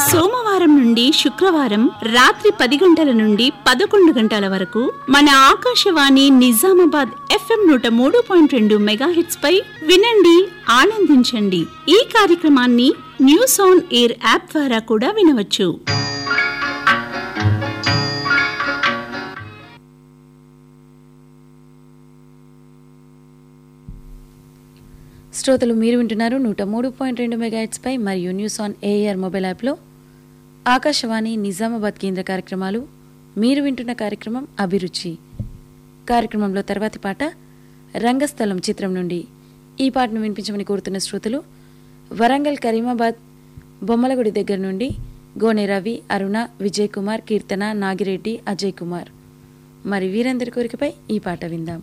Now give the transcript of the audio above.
సోమవారం నుండి శుక్రవారం రాత్రి పది గంటల నుండి పదకొండు గంటల వరకు మన ఆకాశవాణి నిజామాబాద్ ఎఫ్ఎం నూట మూడు పాయింట్ రెండు మెగాహెట్స్ పై వినండి ఆనందించండి ఈ కార్యక్రమాన్ని న్యూస్ ఆన్ ఎయిర్ యాప్ ద్వారా కూడా వినవచ్చు శ్రోతలు మీరు వింటున్నారు నూట మూడు పాయింట్ రెండు పై మరియు న్యూస్ ఆన్ ఏఆర్ మొబైల్ యాప్లో ఆకాశవాణి నిజామాబాద్ కేంద్ర కార్యక్రమాలు మీరు వింటున్న కార్యక్రమం అభిరుచి కార్యక్రమంలో తర్వాతి పాట రంగస్థలం చిత్రం నుండి ఈ పాటను వినిపించమని కోరుతున్న శ్రోతలు వరంగల్ కరీమాబాద్ బొమ్మలగుడి దగ్గర నుండి గోనె రవి అరుణ విజయ్ కుమార్ కీర్తన నాగిరెడ్డి అజయ్ కుమార్ మరి వీరందరి కోరికపై ఈ పాట విందాం